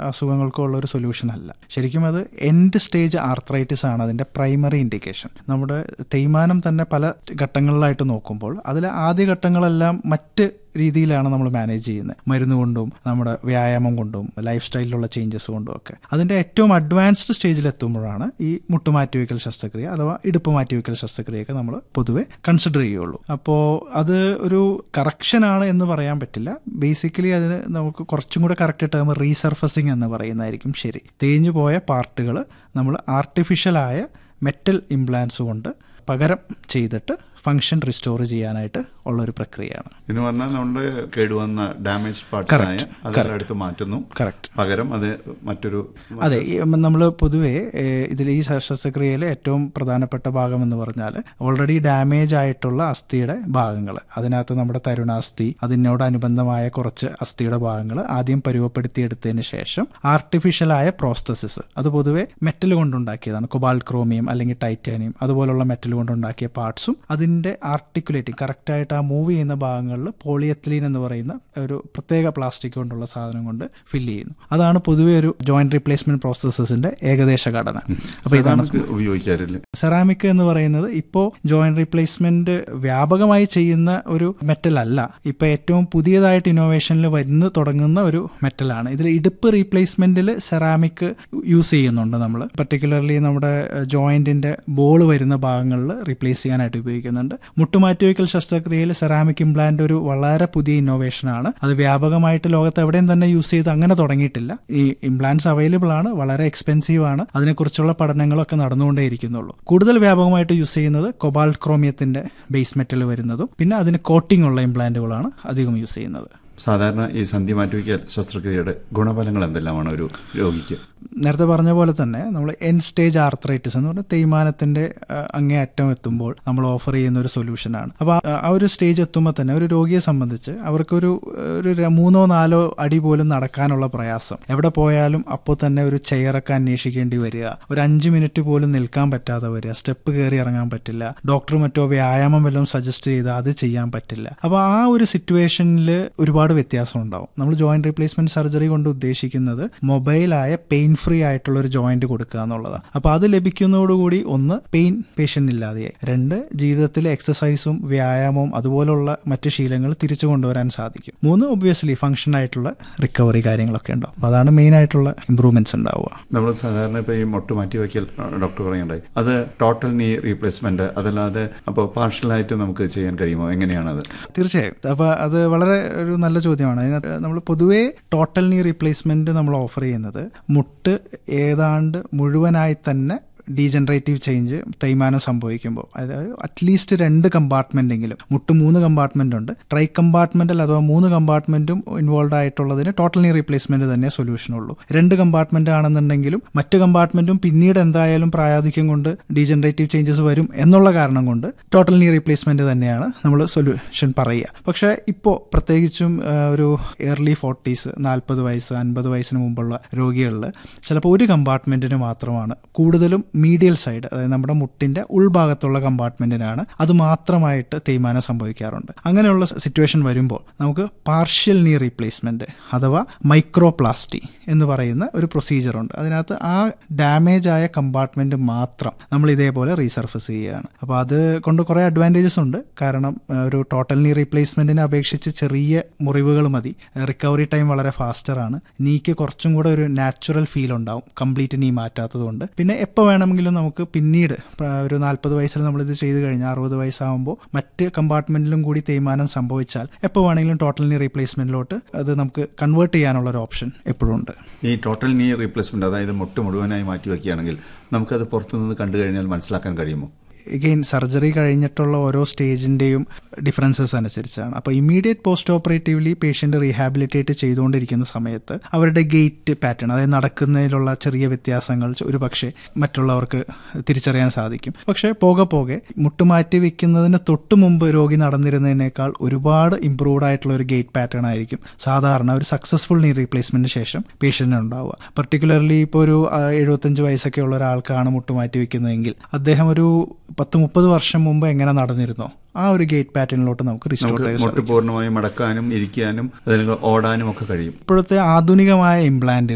അസുഖങ്ങൾക്കോ ഉള്ള ഒരു സൊല്യൂഷൻ അല്ല ശരിക്കും അത് എൻഡ് സ്റ്റേജ് ആർത്രൈറ്റിസ് ആണ് അതിൻ്റെ പ്രൈമറി ഇൻഡിക്കേഷൻ നമ്മുടെ തേയ്മാനം തന്നെ പല ഘട്ടങ്ങളിലായിട്ട് നോക്കുമ്പോൾ അതിൽ ആദ്യ ഘട്ടങ്ങളെല്ലാം മറ്റ് രീതിയിലാണ് നമ്മൾ മാനേജ് ചെയ്യുന്നത് മരുന്ന് കൊണ്ടും നമ്മുടെ വ്യായാമം കൊണ്ടും ലൈഫ് സ്റ്റൈലിലുള്ള ചേഞ്ചസ് കൊണ്ടും ഒക്കെ അതിൻ്റെ ഏറ്റവും അഡ്വാൻസ്ഡ് സ്റ്റേജിൽ എത്തുമ്പോഴാണ് ഈ മുട്ടുമാറ്റിവെക്കൽ ശസ്ത്രക്രിയ അഥവാ ഇടുപ്പ് മാറ്റിവെക്കൽ ശസ്ത്രക്രിയയൊക്കെ നമ്മൾ പൊതുവെ കൺസിഡർ ചെയ്യുള്ളൂ അപ്പോൾ അത് ഒരു കറക്ഷനാണ് എന്ന് പറയാൻ പറ്റില്ല ബേസിക്കലി അതിന് നമുക്ക് കുറച്ചും കൂടെ കറക്റ്റ് ടേം റീസർഫസിങ് എന്ന് പറയുന്നതായിരിക്കും ശരി തേഞ്ഞു പോയ പാർട്ടുകൾ നമ്മൾ ആർട്ടിഫിഷ്യലായ മെറ്റൽ ഇംപ്ലാൻസ് കൊണ്ട് പകരം ചെയ്തിട്ട് ഫങ്ഷൻ റിസ്റ്റോർ ചെയ്യാനായിട്ട് ഉള്ള ഒരു പ്രക്രിയയാണ് എന്ന് പറഞ്ഞാൽ നമ്മുടെ കേടുവന്ന ഡാമേജ് പാർട്സ് ആയ അതെല്ലാം എടുത്ത് മാറ്റുന്നു കറക്റ്റ് പകരം അത് മറ്റൊരു അതെ നമ്മൾ പൊതുവേ ഇതിൽ ഈ ശസ്ത്രക്രിയയിൽ ഏറ്റവും പ്രധാനപ്പെട്ട ഭാഗം എന്ന് പറഞ്ഞാൽ ഓൾറെഡി ഡാമേജ് ആയിട്ടുള്ള അസ്ഥിയുടെ ഭാഗങ്ങൾ അതിനകത്ത് നമ്മുടെ തരുണാസ്ഥി അതിനോടനുബന്ധമായ കുറച്ച് അസ്ഥിയുടെ ഭാഗങ്ങൾ ആദ്യം പരുവപ്പെടുത്തിയെടുത്തതിന് ശേഷം ആർട്ടിഫിഷ്യലായ പ്രോസ്തസിസ് അത് പൊതുവെ മെറ്റൽ കൊണ്ടുണ്ടാക്കിയതാണ് കൊബാൾ ക്രോമിയം അല്ലെങ്കിൽ ടൈറ്റാനിയം അതുപോലുള്ള മെറ്റൽ കൊണ്ടുണ്ടാക്കിയ പാർട്സും അതിൻ്റെ ആർട്ടിക്കുലേറ്റിംഗ് കറക്റ്റായിട്ട് ആ മൂവ് ചെയ്യുന്ന ഭാഗങ്ങളിൽ പോളിയത്തിലീൻ എന്ന് പറയുന്ന ഒരു പ്രത്യേക പ്ലാസ്റ്റിക് കൊണ്ടുള്ള സാധനം കൊണ്ട് ഫില്ല് ചെയ്യുന്നു അതാണ് പൊതുവെ ഒരു ജോയിന്റ് റീപ്ലേസ്മെന്റ് പ്രോസസ്സസിന്റെ ഏകദേശ ഘടന അപ്പൊ ഇതാണ് സെറാമിക് ഉപയോഗിക്കാറില്ല സെറാമിക് എന്ന് പറയുന്നത് ഇപ്പോൾ ജോയിന്റ് റീപ്ലേസ്മെന്റ് വ്യാപകമായി ചെയ്യുന്ന ഒരു മെറ്റൽ അല്ല ഇപ്പൊ ഏറ്റവും പുതിയതായിട്ട് ഇന്നോവേഷനിൽ വരുന്ന തുടങ്ങുന്ന ഒരു മെറ്റലാണ് ഇതിൽ ഇടുപ്പ് റീപ്ലേസ്മെന്റിൽ സെറാമിക് യൂസ് ചെയ്യുന്നുണ്ട് നമ്മൾ പർട്ടിക്കുലർലി നമ്മുടെ ജോയിന്റിന്റെ ബോൾ വരുന്ന ഭാഗങ്ങളിൽ റീപ്ലേസ് ചെയ്യാനായിട്ട് ഉപയോഗിക്കുന്നുണ്ട് മുട്ടുമാറ്റിവെക്കൽ ശസ്ത്രക്രിയയിൽ സെറാമിക് ഇംപ്ലാന്റ് ഒരു വളരെ പുതിയ ഇന്നോവേഷൻ ആണ് അത് വ്യാപകമായിട്ട് ലോകത്ത് എവിടെയും തന്നെ യൂസ് ചെയ്ത് അങ്ങനെ തുടങ്ങിയിട്ടില്ല ഈ ഇംപ്ലാന്റ്സ് അവൈലബിൾ ആണ് വളരെ എക്സ്പെൻസീവ് ആണ് അതിനെക്കുറിച്ചുള്ള പഠനങ്ങളൊക്കെ നടന്നുകൊണ്ടേയിരിക്കുന്നുള്ളൂ കൂടുതൽ വ്യാപകമായിട്ട് യൂസ് ചെയ്യുന്നത് കൊബാൾട്ട് ക്രോമിയത്തിന്റെ ബേസ് മെറ്റൽ വരുന്നതും പിന്നെ അതിന് കോട്ടിംഗ് ഉള്ള ഇംപ്ലാന്റുകളാണ് അധികം യൂസ് ചെയ്യുന്നത് സാധാരണ ഈ സന്ധി മാറ്റിവെക്കൽ ശസ്ത്രക്രിയയുടെ ഗുണഫലങ്ങൾ എന്തെല്ലാമാണ് ഒരു രോഗിക്ക് നേരത്തെ പറഞ്ഞ പോലെ തന്നെ നമ്മൾ എൻ സ്റ്റേജ് ആർത്രൈറ്റിസ് എന്ന് പറഞ്ഞാൽ തേയ്മാനത്തിന്റെ അങ്ങേ അറ്റം എത്തുമ്പോൾ നമ്മൾ ഓഫർ ചെയ്യുന്ന ഒരു സൊല്യൂഷനാണ് അപ്പോൾ ആ ഒരു സ്റ്റേജ് എത്തുമ്പോൾ തന്നെ ഒരു രോഗിയെ സംബന്ധിച്ച് അവർക്കൊരു ഒരു മൂന്നോ നാലോ അടി പോലും നടക്കാനുള്ള പ്രയാസം എവിടെ പോയാലും അപ്പോൾ തന്നെ ഒരു ചെയറൊക്കെ അന്വേഷിക്കേണ്ടി വരിക ഒരു അഞ്ച് മിനിറ്റ് പോലും നിൽക്കാൻ പറ്റാതെ വരിക സ്റ്റെപ്പ് കയറി ഇറങ്ങാൻ പറ്റില്ല ഡോക്ടർ മറ്റോ വ്യായാമം വല്ലതും സജസ്റ്റ് ചെയ്ത് അത് ചെയ്യാൻ പറ്റില്ല അപ്പോൾ ആ ഒരു സിറ്റുവേഷനിൽ ഒരുപാട് വ്യത്യാസം ഉണ്ടാവും നമ്മൾ ജോയിന്റ് റീപ്ലേസ്മെന്റ് സർജറി കൊണ്ട് ഉദ്ദേശിക്കുന്നത് മൊബൈലായ പെയിൻ ഫ്രീ ആയിട്ടുള്ള ഒരു ജോയിന്റ് കൊടുക്കുക എന്നുള്ളതാണ് അപ്പോൾ അത് ലഭിക്കുന്നതോടുകൂടി ഒന്ന് പെയിൻ പേഷ്യൻ്റ് ഇല്ലാതെയായി രണ്ട് ജീവിതത്തിലെ എക്സസൈസും വ്യായാമവും അതുപോലുള്ള മറ്റ് ശീലങ്ങൾ തിരിച്ചു കൊണ്ടുവരാൻ സാധിക്കും മൂന്ന് ഒബ്വിയസ്ലി ഫങ്ഷൻ ആയിട്ടുള്ള റിക്കവറി കാര്യങ്ങളൊക്കെ ഉണ്ടാവും അപ്പോൾ അതാണ് മെയിൻ ആയിട്ടുള്ള ഇമ്പ്രൂവ്മെന്റ്സ് ഉണ്ടാവുക നമ്മൾ സാധാരണ ഇപ്പോൾ ഈ മുട്ട് മാറ്റി വയ്ക്കൽ ഡോക്ടർ പറയുണ്ടായി അത് ടോട്ടൽ നീ റീപ്ലേസ്മെന്റ് അതല്ലാതെ അപ്പോൾ പാർഷ്യലായിട്ട് നമുക്ക് ചെയ്യാൻ കഴിയുമോ എങ്ങനെയാണത് തീർച്ചയായും അപ്പോൾ അത് വളരെ ഒരു നല്ല ചോദ്യമാണ് അതിനകത്ത് നമ്മൾ പൊതുവേ ടോട്ടൽ നീ റീപ്ലേസ്മെന്റ് നമ്മൾ ഓഫർ ചെയ്യുന്നത് മുട്ട് ഏതാണ്ട് മുഴുവനായി തന്നെ ഡീജനറേറ്റീവ് ചേഞ്ച് തേയ്മാനം സംഭവിക്കുമ്പോൾ അതായത് അറ്റ്ലീസ്റ്റ് രണ്ട് കമ്പാർട്ട്മെന്റ് എങ്കിലും മുട്ട് മൂന്ന് കമ്പാർട്ട്മെന്റ് ഉണ്ട് ട്രൈ കമ്പാർട്ട്മെന്റിൽ അഥവാ മൂന്ന് കമ്പാർട്ട്മെന്റും ഇൻവോൾവ് ആയിട്ടുള്ളതിന് ടോട്ടൽ നീ റീപ്ലേസ്മെന്റ് തന്നെ സൊല്യൂഷൻ ഉള്ളൂ രണ്ട് കമ്പാർട്ട്മെന്റ് ആണെന്നുണ്ടെങ്കിലും മറ്റ് കമ്പാർട്ട്മെന്റും പിന്നീട് എന്തായാലും പ്രായാധിക്യം കൊണ്ട് ഡീജനറേറ്റീവ് ചേഞ്ചസ് വരും എന്നുള്ള കാരണം കൊണ്ട് ടോട്ടൽ നീ റീപ്ലേസ്മെന്റ് തന്നെയാണ് നമ്മൾ സൊല്യൂഷൻ പറയുക പക്ഷേ ഇപ്പോൾ പ്രത്യേകിച്ചും ഒരു എയർലി ഫോർട്ടീസ് നാൽപ്പത് വയസ്സ് അൻപത് വയസ്സിന് മുമ്പുള്ള രോഗികളിൽ ചിലപ്പോൾ ഒരു കമ്പാർട്ട്മെന്റിന് മാത്രമാണ് കൂടുതലും മീഡിയൽ സൈഡ് അതായത് നമ്മുടെ മുട്ടിന്റെ ഉൾഭാഗത്തുള്ള കമ്പാർട്ട്മെന്റിനാണ് അത് മാത്രമായിട്ട് തേയ്മാനം സംഭവിക്കാറുണ്ട് അങ്ങനെയുള്ള സിറ്റുവേഷൻ വരുമ്പോൾ നമുക്ക് പാർഷ്യൽ നീ റീപ്ലേസ്മെന്റ് അഥവാ മൈക്രോപ്ലാസ്റ്റി എന്ന് പറയുന്ന ഒരു പ്രൊസീജിയർ ഉണ്ട് അതിനകത്ത് ആ ഡാമേജ് ആയ കമ്പാർട്ട്മെന്റ് മാത്രം നമ്മൾ ഇതേപോലെ റീസർഫസ് ചെയ്യുകയാണ് അപ്പോൾ അത് കൊണ്ട് കുറേ അഡ്വാൻറ്റേജസ് ഉണ്ട് കാരണം ഒരു ടോട്ടൽ നീ റീപ്ലേസ്മെന്റിനെ അപേക്ഷിച്ച് ചെറിയ മുറിവുകൾ മതി റിക്കവറി ടൈം വളരെ ഫാസ്റ്റർ ആണ് നീക്ക് കുറച്ചും കൂടെ ഒരു നാച്ചുറൽ ഫീൽ ഉണ്ടാവും കംപ്ലീറ്റ് നീ മാറ്റാത്തത് കൊണ്ട് പിന്നെ എപ്പോൾ വേണമെങ്കിലും നമുക്ക് പിന്നീട് ഒരു നാൽപ്പത് വയസ്സിൽ നമ്മളിത് ചെയ്ത് കഴിഞ്ഞാൽ അറുപത് വയസ്സാകുമ്പോൾ മറ്റ് കമ്പാർട്ട്മെന്റിലും കൂടി തേയ്മാനം സംഭവിച്ചാൽ എപ്പോൾ വേണമെങ്കിലും ടോട്ടൽ നീ റീപ്ലേസ്മെന്റിലോട്ട് അത് നമുക്ക് കൺവേർട്ട് ചെയ്യാനുള്ള ഒരു ഓപ്ഷൻ എപ്പോഴും ഉണ്ട് ഈ ടോട്ടൽ നീ റീപ്ലേസ്മെന്റ് അതായത് മുട്ട് മുഴുവനായി മാറ്റി വയ്ക്കുകയാണെങ്കിൽ നമുക്കത് പുറത്തുനിന്ന് കണ്ടു കഴിഞ്ഞാൽ മനസ്സിലാക്കാൻ കഴിയുമോ എഗെയിൻ സർജറി കഴിഞ്ഞിട്ടുള്ള ഓരോ സ്റ്റേജിൻ്റെയും ഡിഫറൻസസ് അനുസരിച്ചാണ് അപ്പോൾ immediate post operatively patient rehabilitate ചെയ്തുകൊണ്ടിരിക്കുന്ന സമയത്ത് അവരുടെ ഗേറ്റ് പാറ്റേൺ അതായത് നടക്കുന്നതിലുള്ള ചെറിയ വ്യത്യാസങ്ങൾ ഒരു പക്ഷേ മറ്റുള്ളവർക്ക് തിരിച്ചറിയാൻ സാധിക്കും പക്ഷേ പോകെ പോകെ മുട്ടുമാറ്റി വെക്കുന്നതിന് തൊട്ട് മുമ്പ് രോഗി നടന്നിരുന്നതിനേക്കാൾ ഒരുപാട് ഇമ്പ്രൂവ്ഡ് ആയിട്ടുള്ള ഒരു ഗേറ്റ് പാറ്റേൺ ആയിരിക്കും സാധാരണ ഒരു സക്സസ്ഫുൾ നീ റീപ്ലേസ്മെന്റിന് ശേഷം പേഷ്യന്റിന് ഉണ്ടാവുക പർട്ടിക്കുലർലി ഇപ്പോൾ ഒരു എഴുപത്തഞ്ച് വയസ്സൊക്കെ ഉള്ള ഒരാൾക്കാണ് മുട്ടുമാറ്റി വെക്കുന്നതെങ്കിൽ അദ്ദേഹം ഒരു പത്ത് മുപ്പത് വർഷം മുമ്പ് എങ്ങനെ നടന്നിരുന്നോ ആ ഒരു ഗേറ്റ് പാറ്റേണിലോട്ട് നമുക്ക് റിസ്റ്റോർ ചെയ്യാൻ മുട്ട് പൂർണ്ണമായും മടക്കാനും ഇരിക്കാനും അല്ലെങ്കിൽ ഓടാനും ഒക്കെ കഴിയും ഇപ്പോഴത്തെ ആധുനികമായ ഇംപ്ലാന്റ്